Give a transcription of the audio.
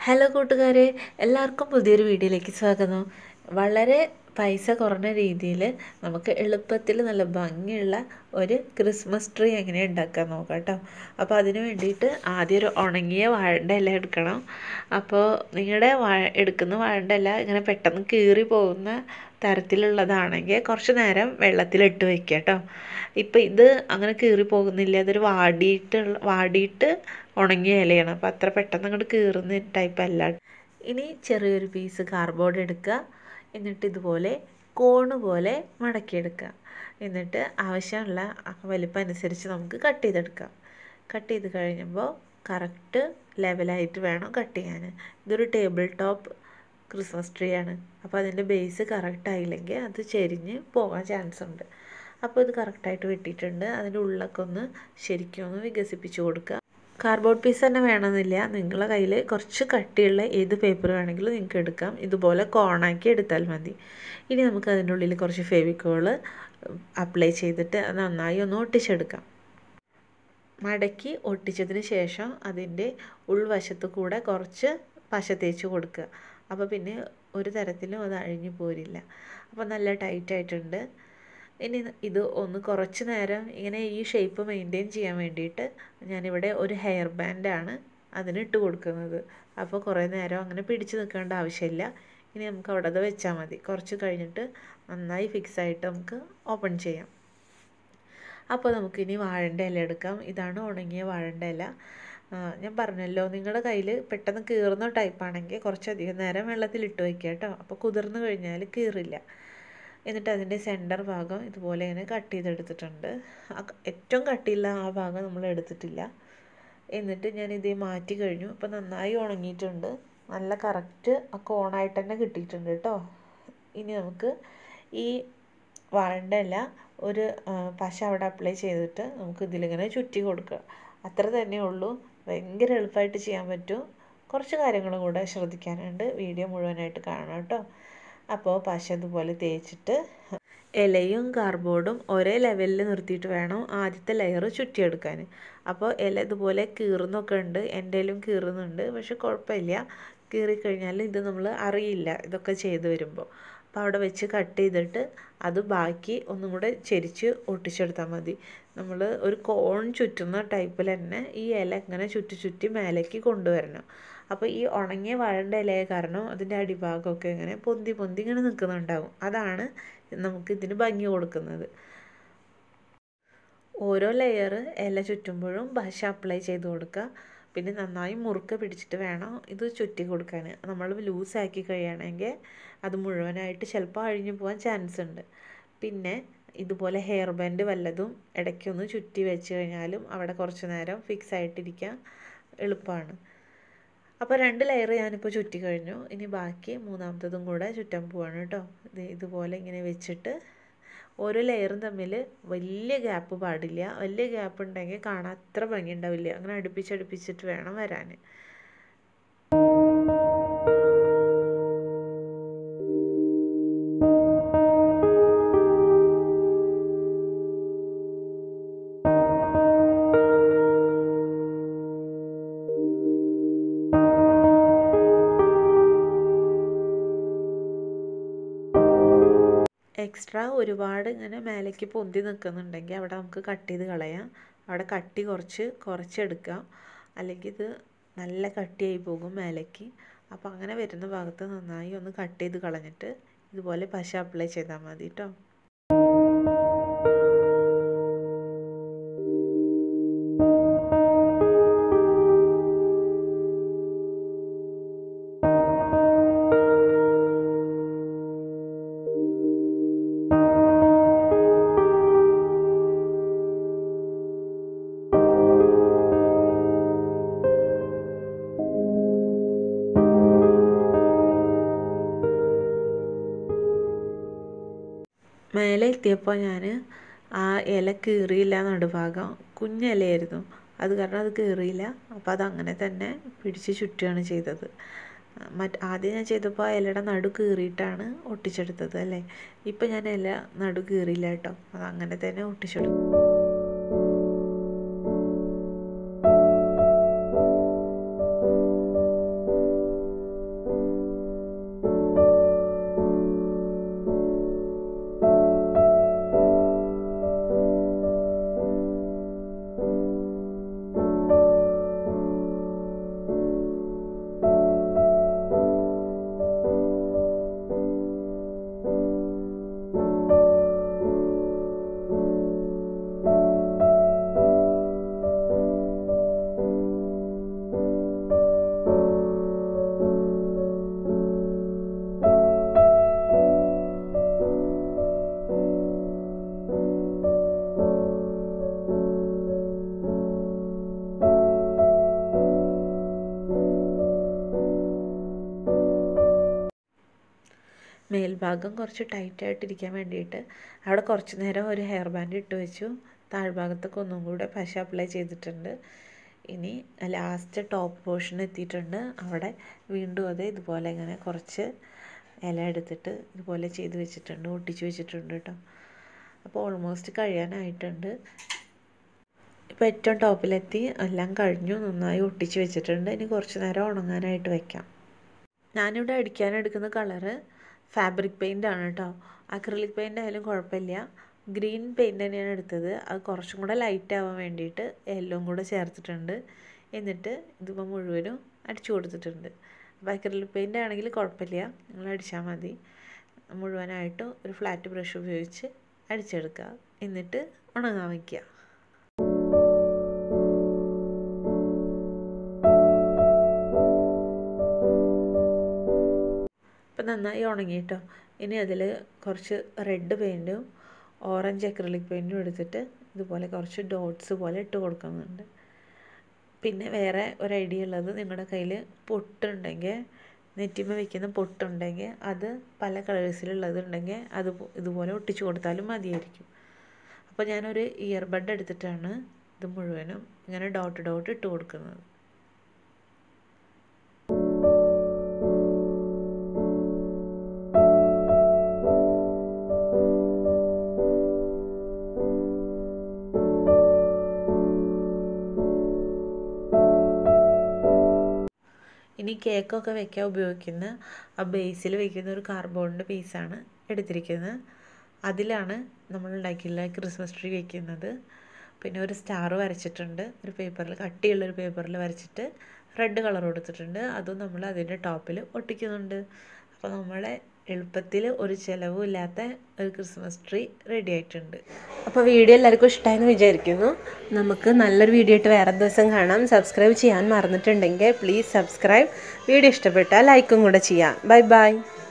hello കൂട്ടുകാരെ എല്ലാവർക്കും പുതിയൊരു വീഡിയോയിലേക്ക് സ്വാഗതം വളരെ പൈസ കുറഞ്ഞ രീതിയിൽ നമുക്ക് എളുപ്പത്തിൽ നല്ല ഭംഗിയുള്ള ഒരു ക്രിസ്മസ് ട്രീ എങ്ങനെ ഉണ്ടാക്കാൻ നോക്കാം കേട്ടോ അപ്പോൾ അതിന് വേണ്ടിയിട്ട് ആദ്യം ഒരു ഉണങ്ങിയ വാഴൻ്റെ ഇല എടുക്കണം അപ്പോൾ നിങ്ങളുടെ വാഴ എടുക്കുന്ന വാഴൻ്റെ ഇല ഇങ്ങനെ പെട്ടെന്ന് കീറി പോകുന്ന തരത്തിലുള്ളതാണെങ്കിൽ കുറച്ച് നേരം വെള്ളത്തിലിട്ട് വെക്കുക കേട്ടോ ഇപ്പം ഇത് അങ്ങനെ കീറി പോകുന്നില്ല അതൊരു വാടിയിട്ടുള്ള വാടിയിട്ട് ഉണങ്ങിയ ഇലയാണ് അപ്പോൾ അത്ര പെട്ടെന്ന് അങ്ങോട്ട് കീറുന്ന ടൈപ്പ് അല്ല ഇനി ചെറിയൊരു പീസ് കാർഡ്ബോർഡ് എടുക്കുക എന്നിട്ട് ഇതുപോലെ കോണ് പോലെ മടക്കിയെടുക്കുക എന്നിട്ട് ആവശ്യമുള്ള വലിപ്പം അനുസരിച്ച് നമുക്ക് കട്ട് ചെയ്തെടുക്കാം കട്ട് ചെയ്ത് കഴിയുമ്പോൾ കറക്റ്റ് ലെവലായിട്ട് വേണം കട്ട് ചെയ്യാൻ ഇതൊരു ടേബിൾ ടോപ്പ് ക്രിസ്മസ് ട്രീ ആണ് അപ്പോൾ അതിൻ്റെ ബേസ് കറക്റ്റ് ആയില്ലെങ്കിൽ അത് ചെരിഞ്ഞ് പോകാൻ ചാൻസ് ഉണ്ട് അപ്പോൾ ഇത് കറക്റ്റായിട്ട് വെട്ടിയിട്ടുണ്ട് അതിൻ്റെ ഉള്ളൊക്കെ ഒന്ന് ശരിക്കും ഒന്ന് വികസിപ്പിച്ച് കൊടുക്കുക കാർഡ്ബോർഡ് പീസ് തന്നെ വേണമെന്നില്ല നിങ്ങളുടെ കയ്യിൽ കുറച്ച് കട്ടിയുള്ള ഏത് പേപ്പർ വേണമെങ്കിലും നിങ്ങൾക്ക് എടുക്കാം ഇതുപോലെ കോണാക്കി എടുത്താൽ മതി ഇനി നമുക്ക് അതിൻ്റെ ഉള്ളിൽ കുറച്ച് ഫെവിക്കോള് അപ്ലൈ ചെയ്തിട്ട് നന്നായി ഒന്ന് ഒട്ടിച്ചെടുക്കാം മടക്കി ഒട്ടിച്ചതിന് ശേഷം അതിൻ്റെ ഉൾവശത്ത് കൂടെ കുറച്ച് പശ തേച്ച് കൊടുക്കുക അപ്പോൾ പിന്നെ ഒരു തരത്തിലും അത് അഴിഞ്ഞു പോരില്ല അപ്പോൾ നല്ല ടൈറ്റായിട്ടുണ്ട് ഇനി ഇത് ഒന്ന് കുറച്ച് നേരം ഇങ്ങനെ ഈ ഷേപ്പ് മെയിൻറ്റെയിൻ ചെയ്യാൻ വേണ്ടിയിട്ട് ഞാനിവിടെ ഒരു ഹെയർ ബാൻഡാണ് അതിന് ഇട്ട് കൊടുക്കുന്നത് അപ്പോൾ കുറേ നേരം അങ്ങനെ പിടിച്ച് നിൽക്കേണ്ട ആവശ്യമില്ല ഇനി നമുക്ക് അവിടെ അത് വെച്ചാൽ മതി കുറച്ച് കഴിഞ്ഞിട്ട് നന്നായി ഫിക്സ് ആയിട്ട് നമുക്ക് ഓപ്പൺ ചെയ്യാം അപ്പോൾ നമുക്കിനി വാഴൻ്റെ ഇല എടുക്കാം ഇതാണ് ഉണങ്ങിയ വാഴൻ്റെ ഇല ഞാൻ പറഞ്ഞല്ലോ നിങ്ങളുടെ കയ്യിൽ പെട്ടെന്ന് കീറുന്ന ടൈപ്പാണെങ്കിൽ കുറച്ചധികം നേരം വെള്ളത്തിലിട്ട് വയ്ക്കുക കേട്ടോ അപ്പോൾ കുതിർന്നു കഴിഞ്ഞാൽ കീറില്ല എന്നിട്ട് അതിൻ്റെ സെൻറ്റർ ഭാഗം ഇതുപോലെ ഇങ്ങനെ കട്ട് ചെയ്തെടുത്തിട്ടുണ്ട് ഏറ്റവും കട്ടിയുള്ള ആ ഭാഗം നമ്മൾ എടുത്തിട്ടില്ല എന്നിട്ട് ഞാൻ ഇതേ മാറ്റി കഴിഞ്ഞു അപ്പോൾ നന്നായി ഉണങ്ങിയിട്ടുണ്ട് നല്ല കറക്റ്റ് ആ കോണായിട്ട് തന്നെ കിട്ടിയിട്ടുണ്ട് കേട്ടോ ഇനി നമുക്ക് ഈ വാഴൻ്റെ ഇല ഒരു പശ അവിടെ അപ്ലൈ ചെയ്തിട്ട് നമുക്ക് ഇതിലിങ്ങനെ ചുറ്റി കൊടുക്കുക അത്ര തന്നെ ഉള്ളൂ ഭയങ്കര എളുപ്പമായിട്ട് ചെയ്യാൻ പറ്റും കുറച്ച് കാര്യങ്ങളും കൂടെ ശ്രദ്ധിക്കാനുണ്ട് വീഡിയോ മുഴുവനായിട്ട് കാണാം കേട്ടോ അപ്പോൾ പശ ഇതുപോലെ തേച്ചിട്ട് ഇലയും കാർബോർഡും ഒരേ ലെവലിൽ നിർത്തിയിട്ട് വേണം ആദ്യത്തെ ലെയർ ചുറ്റിയെടുക്കാൻ അപ്പോൾ ഇല ഇതുപോലെ കീറുന്നൊക്കെ ഉണ്ട് എൻ്റെയിലും കീറുന്നുണ്ട് പക്ഷെ കുഴപ്പമില്ല കീറിക്കഴിഞ്ഞാൽ ഇത് നമ്മൾ അറിയില്ല ഇതൊക്കെ ചെയ്ത് വരുമ്പോൾ അപ്പോൾ അവിടെ വെച്ച് കട്ട് ചെയ്തിട്ട് അത് ബാക്കി ഒന്നും കൂടെ ചെരിച്ച് ഒട്ടിച്ചെടുത്താൽ മതി നമ്മൾ ഒരു കോൺ ചുറ്റുന്ന ടൈപ്പിൽ തന്നെ ഈ ഇല ഇങ്ങനെ ചുറ്റി ചുറ്റി മേലേക്ക് കൊണ്ടുവരണം അപ്പോൾ ഈ ഉണങ്ങിയ വാഴൻ്റെ ഇലയെ കാരണം അതിൻ്റെ അടിഭാഗമൊക്കെ ഇങ്ങനെ പൊന്തി പൊന്തി ഇങ്ങനെ നിൽക്കുന്നുണ്ടാവും അതാണ് നമുക്ക് ഇതിന് ഭംഗി കൊടുക്കുന്നത് ഓരോ ലെയർ ഇല ചുറ്റുമ്പോഴും പശ അപ്ലൈ ചെയ്ത് കൊടുക്കുക പിന്നെ നന്നായി മുറുക്ക പിടിച്ചിട്ട് വേണം ഇത് ചുറ്റി കൊടുക്കാൻ നമ്മൾ ലൂസാക്കി കഴിയുകയാണെങ്കിൽ അത് മുഴുവനായിട്ട് ചിലപ്പോൾ അഴിഞ്ഞു പോകാൻ ചാൻസ് ഉണ്ട് പിന്നെ ഇതുപോലെ ഹെയർ ബാൻഡ് വല്ലതും ഇടയ്ക്കൊന്ന് ചുറ്റി വെച്ച് കഴിഞ്ഞാലും അവിടെ കുറച്ച് നേരം ഫിക്സ് ആയിട്ടിരിക്കാൻ എളുപ്പമാണ് അപ്പോൾ രണ്ട് ലെയർ ഞാനിപ്പോൾ ചുറ്റി കഴിഞ്ഞു ഇനി ബാക്കി മൂന്നാമത്തതും കൂടെ ചുറ്റാൻ പോവാണ് കേട്ടോ ഇത് ഇതുപോലെ ഇങ്ങനെ വെച്ചിട്ട് ഓരോ ലെയറും തമ്മിൽ വലിയ ഗ്യാപ്പ് പാടില്ല വലിയ ഗ്യാപ്പ് ഉണ്ടെങ്കിൽ കാണാൻ അത്ര ഭംഗി ഉണ്ടാവില്ല അങ്ങനെ അടുപ്പിച്ചടുപ്പിച്ചിട്ട് വേണം വരാൻ എക്സ്ട്രാ ഒരുപാട് ഇങ്ങനെ മേലേക്ക് പൊന്തി നിൽക്കുന്നുണ്ടെങ്കിൽ അവിടെ നമുക്ക് കട്ട് ചെയ്ത് കളയാം അവിടെ കട്ടി കുറച്ച് കുറച്ചെടുക്കാം അല്ലെങ്കിൽ ഇത് നല്ല കട്ടിയായി പോകും മേലേക്ക് അപ്പോൾ അങ്ങനെ വരുന്ന ഭാഗത്ത് നന്നായി ഒന്ന് കട്ട് ചെയ്ത് കളഞ്ഞിട്ട് ഇതുപോലെ പശ അപ്ലൈ ചെയ്താൽ മതി കേട്ടോ മേലെ എത്തിയപ്പോൾ ഞാൻ ആ ഇല കീറിയില്ല നടുഭാഗം കുഞ്ഞിലയായിരുന്നു അത് കാരണം അത് കീറിയില്ല അപ്പോൾ അത് അങ്ങനെ തന്നെ പിടിച്ച് ചുറ്റുകയാണ് ചെയ്തത് മറ്റ് ആദ്യം ഞാൻ ചെയ്തപ്പോൾ ആ ഇലയുടെ നടു കീറിയിട്ടാണ് ഒട്ടിച്ചെടുത്തത് അല്ലേ ഇപ്പം ഞാൻ ഇല നടു കീറിയില്ല കേട്ടോ അത് അങ്ങനെ തന്നെ ഒട്ടിച്ചെടുക്കും മേൽഭാഗം കുറച്ച് ടൈറ്റായിട്ടിരിക്കാൻ വേണ്ടിയിട്ട് അവിടെ കുറച്ച് നേരം ഒരു ഹെയർ ബാൻഡ് ഇട്ട് വെച്ചു താഴ്ഭാഗത്തൊക്കെ ഒന്നും കൂടെ പശ അപ്ലൈ ചെയ്തിട്ടുണ്ട് ഇനി ലാസ്റ്റ് ടോപ്പ് പോർഷൻ എത്തിയിട്ടുണ്ട് അവിടെ വീണ്ടും അത് ഇതുപോലെ ഇങ്ങനെ കുറച്ച് ഇല എടുത്തിട്ട് ഇതുപോലെ ചെയ്ത് വെച്ചിട്ടുണ്ട് ഒട്ടിച്ച് വെച്ചിട്ടുണ്ട് കേട്ടോ അപ്പോൾ ഓൾമോസ്റ്റ് കഴിയാനായിട്ടുണ്ട് ഇപ്പോൾ ഏറ്റവും ടോപ്പിലെത്തി എല്ലാം കഴിഞ്ഞു നന്നായി ഒട്ടിച്ച് വെച്ചിട്ടുണ്ട് ഇനി കുറച്ച് നേരം ഉണങ്ങാനായിട്ട് വെക്കാം ഞാനിവിടെ അടിക്കാൻ എടുക്കുന്ന കളറ് ഫാബ്രിക് പെയിൻ്റ് ആണ് കേട്ടോ അക്രലിക് പെയിൻ്റ് ആയാലും കുഴപ്പമില്ല ഗ്രീൻ പെയിൻ്റ് തന്നെയാണ് എടുത്തത് അത് കുറച്ചും കൂടെ ലൈറ്റ് ആവാൻ വേണ്ടിയിട്ട് യെല്ലോയും കൂടെ ചേർത്തിട്ടുണ്ട് എന്നിട്ട് ഇതിപ്പോൾ മുഴുവനും അടിച്ചു കൊടുത്തിട്ടുണ്ട് അപ്പോൾ അക്രലിക് പെയിൻ്റ് ആണെങ്കിൽ കുഴപ്പമില്ല നിങ്ങൾ അടിച്ചാൽ മതി മുഴുവനായിട്ട് ഒരു ഫ്ലാറ്റ് ബ്രഷ് ഉപയോഗിച്ച് അടിച്ചെടുക്കുക എന്നിട്ട് ഉണങ്ങാൻ വയ്ക്കുക ഇപ്പം നന്നായി ഉണങ്ങിയിട്ടോ ഇനി അതിൽ കുറച്ച് റെഡ് പെയിൻറ്റും ഓറഞ്ച് അക്രലിക് പെയിൻറ്റും എടുത്തിട്ട് ഇതുപോലെ കുറച്ച് ഡോട്ട്സ് പോലെ ഇട്ട് കൊടുക്കുന്നുണ്ട് പിന്നെ വേറെ ഒരു ഐഡിയ ഉള്ളത് നിങ്ങളുടെ കയ്യിൽ പൊട്ടുണ്ടെങ്കിൽ നെറ്റിമ വെക്കുന്ന പൊട്ടുണ്ടെങ്കിൽ അത് പല കളേഴ്സിലുള്ളതുണ്ടെങ്കിൽ അത് ഇതുപോലെ ഒട്ടിച്ചു കൊടുത്താലും മതിയായിരിക്കും അപ്പോൾ ഞാനൊരു ഇയർ ബഡ് എടുത്തിട്ടാണ് ഇത് മുഴുവനും ഇങ്ങനെ ഡോട്ട് ഡോട്ട് ഇട്ട് കൊടുക്കുന്നത് ഇനി കേക്കൊക്കെ വെക്കാൻ ഉപയോഗിക്കുന്ന ആ ബേസിൽ വെക്കുന്ന ഒരു കാർബോണിൻ്റെ പീസാണ് എടുത്തിരിക്കുന്നത് അതിലാണ് നമ്മൾ ഉണ്ടാക്കിയുള്ള ക്രിസ്മസ് ട്രീ വെക്കുന്നത് പിന്നെ ഒരു സ്റ്റാർ വരച്ചിട്ടുണ്ട് ഒരു പേപ്പറിൽ കട്ടിയുള്ളൊരു പേപ്പറിൽ വരച്ചിട്ട് റെഡ് കളർ കൊടുത്തിട്ടുണ്ട് അതും നമ്മൾ അതിൻ്റെ ടോപ്പിൽ ഒട്ടിക്കുന്നുണ്ട് അപ്പോൾ നമ്മളെ എളുപ്പത്തിൽ ഒരു ചിലവും ഇല്ലാത്ത ഒരു ക്രിസ്മസ് ട്രീ റെഡി ആയിട്ടുണ്ട് അപ്പോൾ വീഡിയോ എല്ലാവർക്കും ഇഷ്ടമായെന്ന് വിചാരിക്കുന്നു നമുക്ക് നല്ലൊരു വീഡിയോ ആയിട്ട് വേറെ ദിവസം കാണാം സബ്സ്ക്രൈബ് ചെയ്യാൻ മറന്നിട്ടുണ്ടെങ്കിൽ പ്ലീസ് സബ്സ്ക്രൈബ് വീഡിയോ ഇഷ്ടപ്പെട്ടാൽ ലൈക്കും കൂടെ ചെയ്യാം ബൈ ബൈ